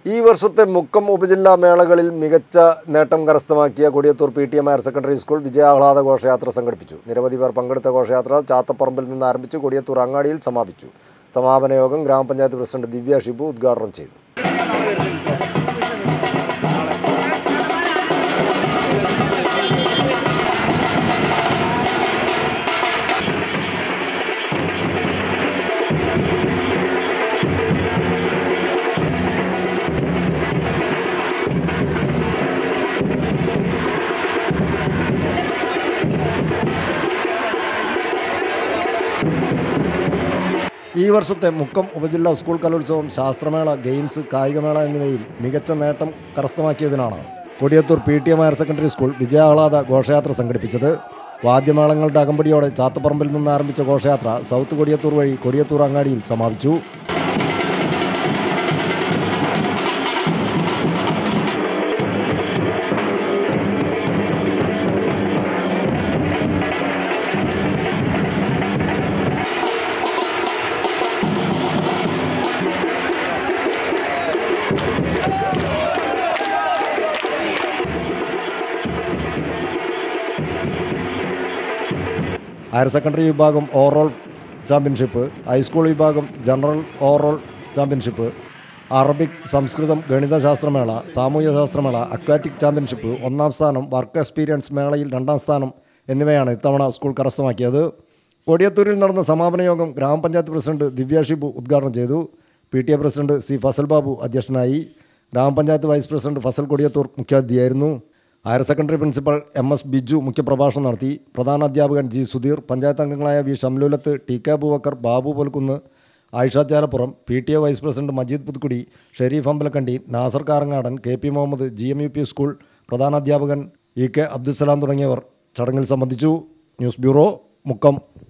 ഈ വർഷത്തെ മുക്കം ഉപജില്ലാ മേളകളിൽ മികച്ച നേട്ടം കരസ്ഥമാക്കിയ Kodiyathur P T M higher secondary school വിജയാഹ്ലാദ ഘോഷയാത്ര സംഘടിപ്പിച്ചു നിരവധി പേർ പങ്കെടുത്ത ഘോഷയാത്ര ചാത്തപ്പറമ്പിൽ നിന്ന് ആരംഭിച്ച് കൊടിയത്തൂർ അങ്ങാടിയിൽ സമാപിച്ചു സമാപന യോഗം ഗ്രാമപഞ്ചായത്ത് പ്രസിഡന്റ് ദിവ്യ ഷിബു ഉദ്ഘാടനം ചെയ്തു ഈ വർഷത്തെ മുക്കം ഉപജില്ലാ സ്കൂൾ കലോത്സവം ശാസ്ത്രമേള ഗെയിംസ് കായികമേള എന്നിവയിൽ മികച്ച നേട്ടം കരസ്ഥമാക്കിയതിനാണ് Kodiyathur P T M higher secondary school വിജയാഹ്ലാദ ഘോഷയാത്ര സംഘടിപ്പിച്ചത് വാദ്യമേളങ്ങളുടെ അകമ്പടിയോടെ ചാത്തപ്പറമ്പിൽ നിന്ന് ആരംഭിച്ച ഘോഷയാത്ര സൗത്ത് കൊടിയത്തൂർ വഴി കൊടിയത്തൂർ അങ്ങാടിയിൽ സമാപിച്ചു ഹയർ സെക്കൻഡറി വിഭാഗം ഓവറോൾ ചാമ്പ്യൻഷിപ്പ് ഹൈസ്കൂൾ വിഭാഗം ജനറൽ ഓവറോൾ ചാമ്പ്യൻഷിപ്പ് അറബിക് സംസ്കൃതം ഗണിതശാസ്ത്രമേള സാമൂഹ്യശാസ്ത്രമേള അക്വാറ്റിക് ചാമ്പ്യൻഷിപ്പ് ഒന്നാം സ്ഥാനം വർക്ക് എക്സ്പീരിയൻസ് മേളയിൽ രണ്ടാം സ്ഥാനം എന്നിവയാണ് ഇത്തവണ സ്കൂൾ കരസ്ഥമാക്കിയത് കൊടിയത്തൂരിൽ നടന്ന സമാപന യോഗം ഗ്രാമപഞ്ചായത്ത് പ്രസിഡന്റ് ദിവ്യ ഷിബു ഉദ്ഘാടനം ചെയ്തു P T A president C Fasal Babu അധ്യക്ഷനായി ഗ്രാമപഞ്ചായത്ത് വൈസ് പ്രസിഡന്റ് ഫസൽ കൊടിയത്തൂർ മുഖ്യാതിഥിയായിരുന്നു higher secondary principal M S Biju മുഖ്യപ്രഭാഷണം നടത്തി പ്രധാന അധ്യാപകൻ ജി സുധീർ പഞ്ചായത്ത് അംഗങ്ങളായ V Shamlulath T K Aboobacker Babu Polkunnu Ayisha Chalappuram P T A vice president Majeed Puthukkudi Shareef Ambalakandi Nasar Karangadan K P Muhammad G M U P school പ്രധാന അധ്യാപകൻ ഇ കെ അബ്ദുസലാം തുടങ്ങിയവർ ചടങ്ങിൽ സംബന്ധിച്ചു ന്യൂസ് ബ്യൂറോ മുക്കം